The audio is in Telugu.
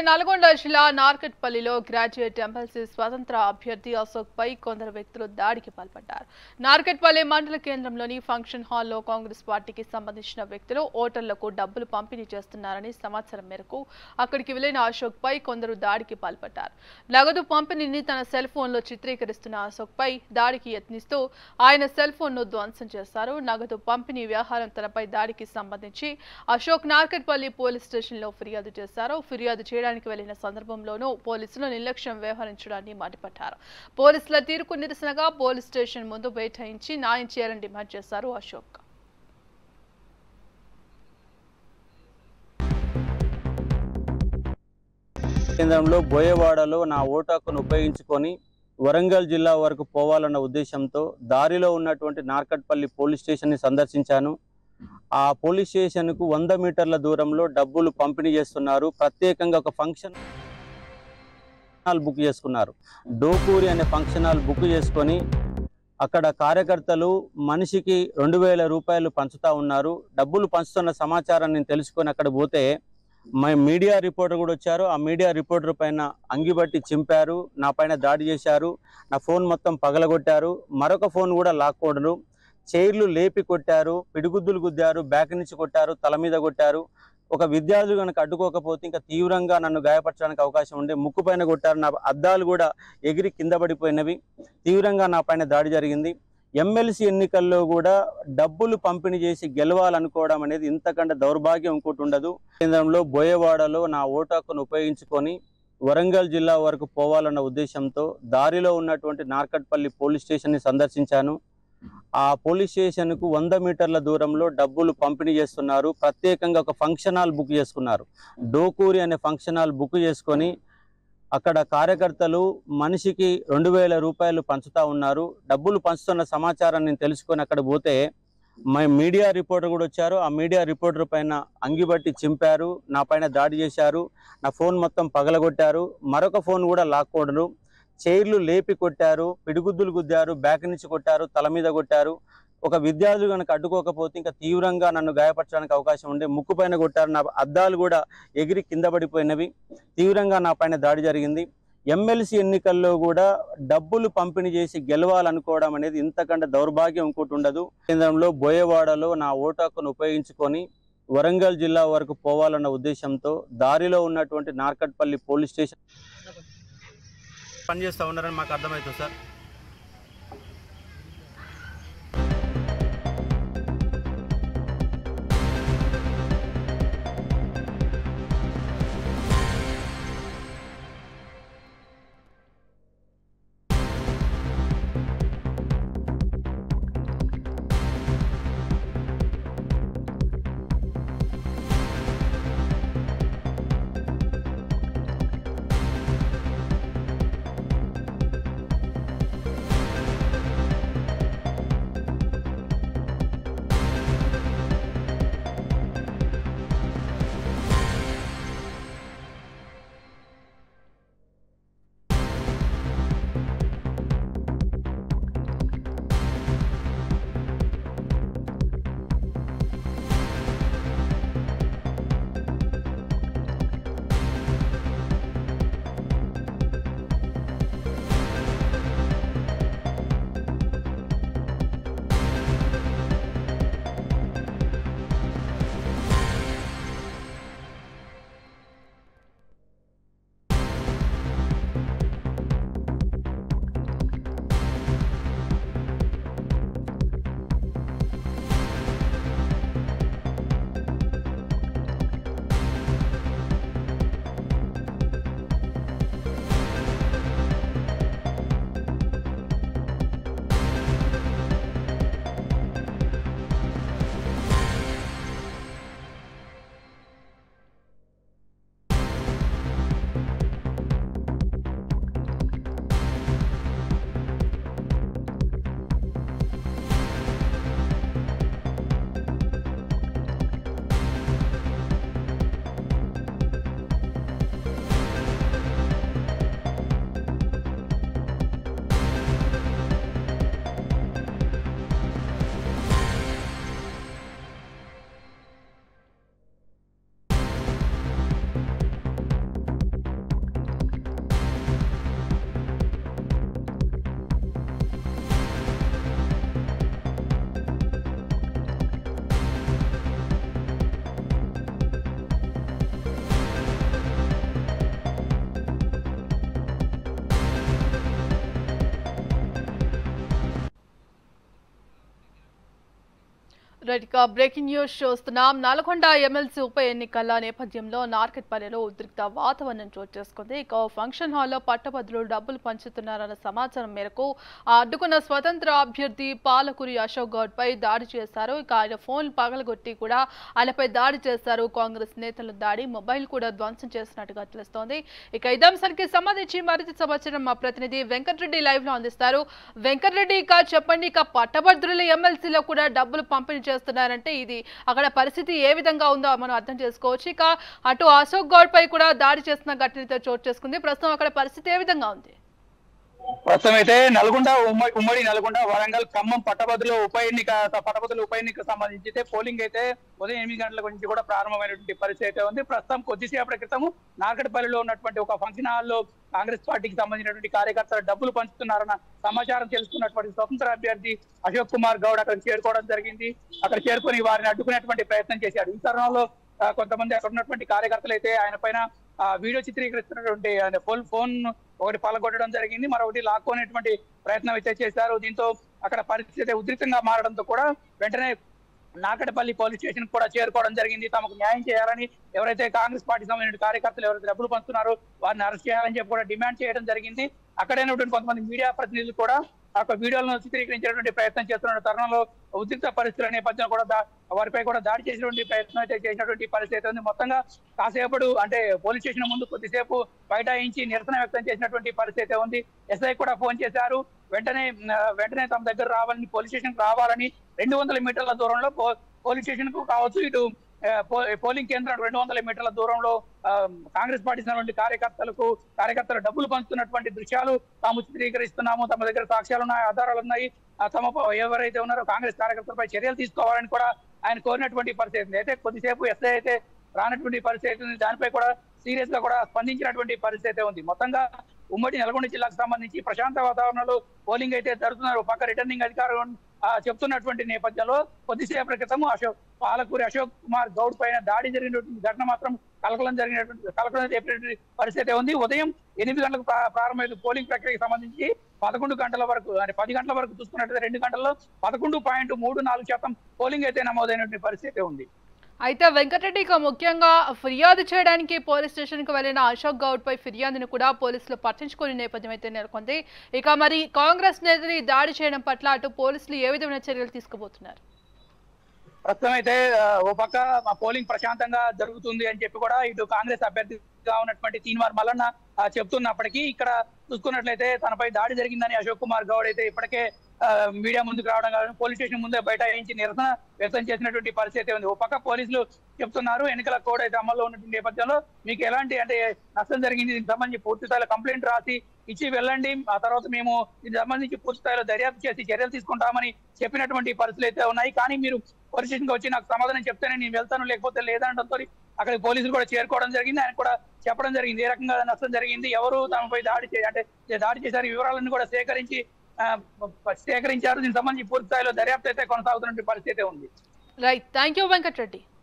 నల్గొండ జిల్లా నార్కట్పల్లిలో గ్రాడ్యుయేట్ ఎమ్మెల్సీ స్వతంత్ర అభ్యర్థి అశోక్ పై కొందరు వ్యక్తులు దాడికి పాల్పడ్డారు నార్కట్పల్లి మండల కేంద్రంలోని ఫంక్షన్ హాల్లో కాంగ్రెస్ పార్టీకి సంబంధించిన వ్యక్తులు ఓటర్లకు డబ్బులు పంపిణీ చేస్తున్నారని సమాచారం మేరకు అక్కడికి వెళ్లిన అశోక్ పై కొందరు దాడికి పాల్పడ్డారు నగదు పంపిణీని తన సెల్ ఫోన్లో చిత్రీకరిస్తున్న అశోక్ పై దాడికి యత్నిస్తూ ఆయన సెల్ ఫోన్ను ధ్వంసం చేశారు నగదు పంపిణీ వ్యవహారం తనపై దాడికి సంబంధించి అశోక్ నార్కట్పల్లి పోలీస్ స్టేషన్లో ఫిర్యాదు చేశారు ఫిర్యాదు చేయడానికి వెళ్లిన సందర్భంలోనూ పోలీసులు నిర్లక్ష్యం వ్యవహరించడాన్ని మండిపడ్డారు పోలీసుల తీరుకు నిరసనగా పోలీస్ స్టేషన్ ముందు బైఠాయించి న్యాయం చేయాలని డిమాండ్ చేశారు అశోక్ కేంద్రంలో బోయవాడలో నా ఓటు హక్కును ఉపయోగించుకొని వరంగల్ జిల్లా వరకు పోవాలన్న ఉద్దేశంతో దారిలో ఉన్నటువంటి నార్కట్పల్లి పోలీస్ స్టేషన్ని సందర్శించాను ఆ పోలీస్ స్టేషన్కు వంద మీటర్ల దూరంలో డబ్బులు పంపిణీ చేస్తున్నారు ప్రత్యేకంగా ఒక ఫంక్షన్ హాల్ బుక్ చేసుకున్నారు డోకూరి అనే ఫంక్షన్ హాల్ బుక్ చేసుకొని అక్కడ కార్యకర్తలు మనిషికి రెండు వేల రూపాయలు పంచుతా ఉన్నారు డబ్బులు పంచుతున్న సమాచారం నేను తెలుసుకొని అక్కడ పోతే మా మీడియా రిపోర్టర్ కూడా వచ్చారు ఆ మీడియా రిపోర్టర్ పైన అంగిబట్టి చింపారు నా పైన దాడి చేశారు నా ఫోన్ మొత్తం పగలగొట్టారు మరొక ఫోన్ కూడా లాక్కోడరు చైర్లు లేపి కొట్టారు పిడిగుద్దులు గుద్దారు బ్యాక్ నుంచి కొట్టారు తల మీద కొట్టారు ఒక విద్యార్థులు కనుక అడ్డుకోకపోతే ఇంకా తీవ్రంగా నన్ను గాయపరచడానికి అవకాశం ఉండే ముక్కు పైన కొట్టారు నా అద్దాలు కూడా ఎగిరి కింద పడిపోయినవి తీవ్రంగా నా పైన దాడి జరిగింది ఎమ్మెల్సీ ఎన్నికల్లో కూడా డబ్బులు పంపిణీ చేసి గెలవాలనుకోవడం అనేది ఇంతకంటే దౌర్భాగ్యం ఇంకోటి ఉండదు కేంద్రంలో బోయవాడలో నా ఓటు హక్కును ఉపయోగించుకొని వరంగల్ జిల్లా వరకు పోవాలన్న ఉద్దేశంతో దారిలో ఉన్నటువంటి నార్కట్పల్లి పోలీస్ స్టేషన్ని సందర్శించాను ఆ పోలీస్ స్టేషన్కు వంద మీటర్ల దూరంలో డబ్బులు పంపిణీ చేస్తున్నారు ప్రత్యేకంగా ఒక ఫంక్షన్ హాల్ బుక్ చేసుకున్నారు డోకూరి అనే ఫంక్షన్ హాల్ బుక్ చేసుకొని అక్కడ కార్యకర్తలు మనిషికి రెండు వేల రూపాయలు పంచుతా ఉన్నారు డబ్బులు పంచుతున్న సమాచారం నేను తెలుసుకొని అక్కడ పోతే మా మీడియా రిపోర్టర్ కూడా వచ్చారు ఆ మీడియా రిపోర్టర్ పైన అంగిబట్టి చింపారు నా పైన దాడి చేశారు నా ఫోన్ మొత్తం పగలగొట్టారు మరొక ఫోన్ కూడా లాక్కోడరు చైర్లు లేపి కొట్టారు పిడిగుద్దులు గుద్దారు బ్యాక్ నుంచి కొట్టారు తల మీద కొట్టారు ఒక విద్యార్థులు కనుక అడ్డుకోకపోతే ఇంకా తీవ్రంగా నన్ను గాయపరచడానికి అవకాశం ఉండే ముక్కు పైన కొట్టారు నా అద్దాలు కూడా ఎగిరి కింద పడిపోయినవి తీవ్రంగా నా పైన దాడి జరిగింది ఎమ్మెల్సీ ఎన్నికల్లో కూడా డబ్బులు పంపిణీ చేసి గెలవాలనుకోవడం అనేది ఇంతకంటే దౌర్భాగ్యం ఇంకోటి ఉండదు కేంద్రంలో బోయవాడలో నా ఓటు హక్కును ఉపయోగించుకొని వరంగల్ జిల్లా వరకు పోవాలన్న ఉద్దేశంతో దారిలో ఉన్నటువంటి నార్కట్పల్లి పోలీస్ స్టేషన్ పనిచేస్తూ ఉన్నారని మాకు అర్థమవుతుంది సార్ రైట్ ఇక బ్రేకింగ్ న్యూస్ చూస్తున్నాం నల్గొండ ఎమ్మెల్సీ ఉప ఎన్నికల నేపథ్యంలో నార్కెట్పల్లిలో ఉద్రిక్త వాతావరణం చోటు చేసుకుంది ఇక ఫంక్షన్ హాల్లో పట్టభద్రులు డబ్బులు పంచుతున్నారన్న సమాచారం మేరకు ఆ అడ్డుకున్న స్వతంత్ర అభ్యర్థి పాలకురి అశోక్ గౌడ్ పై దాడి చేశారు ఇక ఆయన ఫోన్ పగలగొట్టి కూడా ఆయనపై దాడి చేశారు కాంగ్రెస్ నేతలు దాడి మొబైల్ కూడా ధ్వంసం చేసినట్టుగా తెలుస్తోంది ఇక ఇదే అంశానికి సంబంధించి మరింత సమాచారం మా ప్రతినిధి వెంకటరెడ్డి లైవ్ లో అందిస్తారు వెంకటరెడ్డి ఇక చెప్పండి ఇక పట్టభద్రుల ఎమ్మెల్సీలో కూడా డబ్బులు పంపిణీ చేస్తున్నారంటే ఇది అక్కడ పరిస్థితి ఏ విధంగా ఉందో మనం అర్థం చేసుకోవచ్చు ఇక అటు అశోక్ గౌడ్ పై కూడా దాడి చేస్తున్న ఘటనతో చోటు చేసుకుంది ప్రస్తుతం అక్కడ పరిస్థితి ఏ విధంగా ఉంది ప్రస్తుతం అయితే నల్గొండ ఉమ్మడి ఉమ్మడి నల్గొండ వరంగల్ ఖమ్మం పట్టభద్రుల ఉప ఎన్నిక పట్టభద్రుల ఉప ఎన్నిక సంబంధించి అయితే పోలింగ్ అయితే ఉదయం ఎనిమిది గంటల నుంచి కూడా ప్రారంభమైనటువంటి పరిస్థితి అయితే ఉంది ప్రస్తుతం కొద్దిసేపటి క్రితం నార్కటపల్లిలో ఉన్నటువంటి ఒక ఫంక్షన్ హాల్లో కాంగ్రెస్ పార్టీకి సంబంధించినటువంటి కార్యకర్తలు డబ్బులు పంచుతున్నారన్న సమాచారం తెలుసుకున్నటువంటి స్వతంత్ర అభ్యర్థి అశోక్ కుమార్ గౌడ్ అక్కడ చేరుకోవడం జరిగింది అక్కడ చేరుకొని వారిని అడ్డుకునేటువంటి ప్రయత్నం చేశాడు ఈ తరుణంలో ఆ, కొంతమంది అక్కడ ఉన్నటువంటి కార్యకర్తలు అయితే ఆయన పైన ఆ, వీడియో చిత్రీకరిస్తున్నటువంటి ఆయన ఫోన్ ఫోన్ ఒకటి పలగొట్టడం జరిగింది మరొకటి లాక్కునేటువంటి ప్రయత్నం అయితే చేశారు దీంతో అక్కడ పరిస్థితి ఉధృతంగా మారడంతో కూడా వెంటనే నాకటపల్లి పోలీస్ స్టేషన్ కూడా చేరుకోవడం జరిగింది తమకు న్యాయం చేయాలని ఎవరైతే కాంగ్రెస్ పార్టీ సంబంధించిన కార్యకర్తలు ఎవరైతే డబ్బులు పంచుతున్నారో వారిని అరెస్ట్ చేయాలని చెప్పి కూడా డిమాండ్ చేయడం జరిగింది అక్కడే ఉన్నటువంటి కొంతమంది మీడియా ప్రతినిధులు కూడా ఆ యొక్క వీడియోలను చిత్రీకరించేటువంటి ప్రయత్నం చేస్తున్న తరుణంలో ఉద్రిక్త పరిస్థితుల నేపథ్యంలో కూడా దా- వారిపై కూడా దాడి చేసినటువంటి ప్రయత్నం అయితే చేసినటువంటి పరిస్థితి అయితే ఉంది మొత్తంగా కాసేపడు అంటే పోలీస్ స్టేషన్ ముందు కొద్దిసేపు బైఠాయించి నిరసన వ్యక్తం చేసినటువంటి పరిస్థితి అయితే ఉంది ఎస్ఐ కూడా ఫోన్ చేశారు వెంటనే మ్, వెంటనే తమ దగ్గర రావాలని పోలీస్ స్టేషన్ రావాలని రెండు వందల మీటర్ల దూరంలో పో- పోలీస్ స్టేషన్ కు కావచ్చు ఇటు ఆ, పో- పోలింగ్ కేంద్రం రెండు వందల మీటర్ల దూరంలో ఆ, కాంగ్రెస్ పార్టీ సంబంధించిన కార్యకర్తలకు కార్యకర్తలు డబ్బులు పంచుతున్నటువంటి దృశ్యాలు తాము చిత్రీకరిస్తున్నాము తమ దగ్గర సాక్ష్యాలు ఉన్నాయి ఆధారాలు ఉన్నాయి ఆ, తమ ప- ఎవరైతే ఉన్నారో కాంగ్రెస్ కార్యకర్తలపై చర్యలు తీసుకోవాలని కూడా ఆయన కోరినటువంటి పరిస్థితి ఉంది. అయితే కొద్దిసేపు ఎస్ఐ అయితే రానటువంటి పరిస్థితి ఉంది దానిపై కూడా సీరియస్ గా కూడా స్పందించినటువంటి పరిస్థితి అయితే ఉంది మొత్తంగా ఉమ్మడి నల్గొండ జిల్లాకు సంబంధించి ప్రశాంత వాతావరణంలో పోలింగ్ అయితే జరుగుతున్నారు ఒక పక్క రిటర్నింగ్ అధికారులు ఆ, చెప్తున్నటువంటి నేపథ్యంలో కొద్దిసేపటి క్రితం అశోక్ పాలకూరి అశోక్ కుమార్ గౌడ్ పైన దాడి జరిగినటువంటి ఘటన మాత్రం కలకలం జరిగినటువంటి కలకలం చెప్పినటువంటి పరిస్థితి ఉంది ఉదయం ఎనిమిది గంటలకు ప్రా- ప్రారంభమైన పోలింగ్ ప్రక్రియకి సంబంధించి పదకొండు గంటల వరకు అంటే పది గంటల వరకు చూసుకున్నట్లయితే రెండు గంటల్లో పదకొండు పాయింట్ మూడు నాలుగు శాతం పోలింగ్ అయితే నమోదైనటువంటి పరిస్థితి ఉంది అయితే వెంకటరెడ్డి ఇక ముఖ్యంగా ఫిర్యాదు చేయడానికి పోలీస్ స్టేషన్ కు వెళ్లిన అశోక్ గౌడ్ పై ఫిర్యాదును కూడా పోలీసులు పట్టించుకునే నేపథ్యం అయితే నెలకొంది ఇక మరి కాంగ్రెస్ నేతలు ఈ దాడి చేయడం పట్ల అటు పోలీసులు ఏ విధమైన చర్యలు తీసుకోబోతున్నారు ప్రస్తుతం అయితే ఆ, ఓ పక్క మా పోలింగ్ ప్రశాంతంగా జరుగుతుంది అని చెప్పి కూడా ఇటు కాంగ్రెస్ అభ్యర్థిగా ఉన్నటువంటి తీన్మార్ మల్లన్న ఆ, చెప్తున్నప్పటికీ ఇక్కడ చూసుకున్నట్లయితే తనపై దాడి జరిగిందని అశోక్ కుమార్ గౌడ్ అయితే ఇప్పటికే ఆ, మీడియా ముందుకు రావడం కాదు పోలీస్ స్టేషన్ ముందే బైఠాయించి నిరసన వ్యక్తం చేసినటువంటి పరిస్థితి ఉంది ఓ పక్క పోలీసులు చెప్తున్నారు ఎన్నికల కోడ్ అయితే అమల్లో ఉన్నటువంటి నేపథ్యంలో మీకు ఎలాంటి అంటే నష్టం జరిగింది దీనికి సంబంధించి పూర్తి స్థాయిలో కంప్లైంట్ రాసి ఇచ్చి వెళ్ళండి ఆ తర్వాత మేము దీనికి సంబంధించి పూర్తి స్థాయిలో దర్యాప్తు చేసి చర్యలు తీసుకుంటామని చెప్పినటువంటి పరిస్థితులు అయితే ఉన్నాయి కానీ మీరు పోలీస్ స్టేషన్కి వచ్చి నాకు సమాధానం చెప్తేనే నేను వెళ్తాను లేకపోతే లేదనడంతో అక్కడికి పోలీసులు కూడా చేరుకోవడం జరిగింది ఆయన కూడా చెప్పడం జరిగింది ఏ రకంగా నష్టం జరిగింది ఎవరు తమపై దాడి చే అంటే దాడి చేశారు ఈ వివరాలను కూడా సేకరించి ఆ, సేకరించారు దీనికి సంబంధించి పూర్తి స్థాయిలో దర్యాప్తు అయితే కొనసాగుతున్న పరిస్థితి అయితే ఉంది రైట్ థ్యాంక్ యూ వెంకటరెడ్డి